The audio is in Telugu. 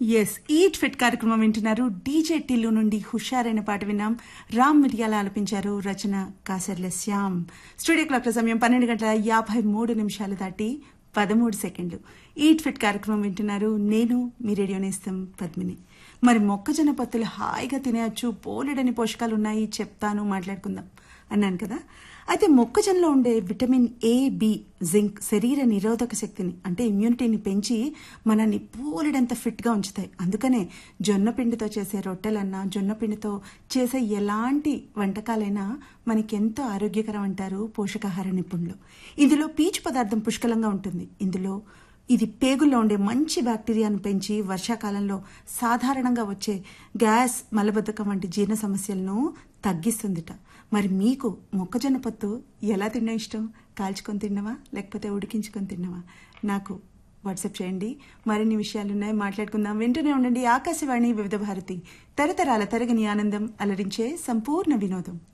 ఎస్ ఈట్ ఫిట్ కార్యక్రమం వింటున్నారు డీజే టిల్లు నుండి హుషారైన పాట విన్నాం రామ్ మిరియాల ఆలపించారు రచన కాసర్ల శ్యామ్ స్టూడియో క్లాక్ సమయం పన్నెండు గంటల యాభై మూడు నిమిషాలు దాటి పదమూడు సెకండ్లు ఈట్ ఫిట్ కార్యక్రమం వింటున్నారు నేను మీ రేడియో నేస్తం పద్మిని మరి మొక్కజొన్న పత్తులు హాయిగా తినేయచ్చు పోలెడని పోషకాలు ఉన్నాయి చెప్తాను మాట్లాడుకుందాం అన్నాను కదా అయితే మొక్కజొన్నలో ఉండే విటమిన్ ఏ బి జింక్ శరీర నిరోధక శక్తిని అంటే ఇమ్యూనిటీని పెంచి మనల్ని పోలెడంత ఫిట్గా ఉంచుతాయి అందుకనే జొన్న పిండితో చేసే రొట్టెలన్నా జొన్న పిండితో చేసే ఎలాంటి వంటకాలైనా మనకి ఎంతో ఆరోగ్యకరం అంటారు పోషకాహార నిపుణులు ఇందులో పీచు పదార్థం పుష్కలంగా ఉంటుంది ఇందులో ఇది పేగుల్లో ఉండే మంచి బ్యాక్టీరియాను పెంచి వర్షాకాలంలో సాధారణంగా వచ్చే గ్యాస్ మలబద్ధకం వంటి జీర్ణ సమస్యలను తగ్గిస్తుందిట మరి మీకు మొక్కజొన్న పత్తు ఎలా తిన్నా ఇష్టం కాల్చుకొని తిన్నవా లేకపోతే ఉడికించుకొని తిన్నవా నాకు వాట్సాప్ చేయండి మరిన్ని విషయాలు ఉన్నాయి మాట్లాడుకుందాం వింటూనే ఉండండి ఆకాశవాణి వివిధ భారతి తరతరాల తరగని ఆనందం అలరించే సంపూర్ణ వినోదం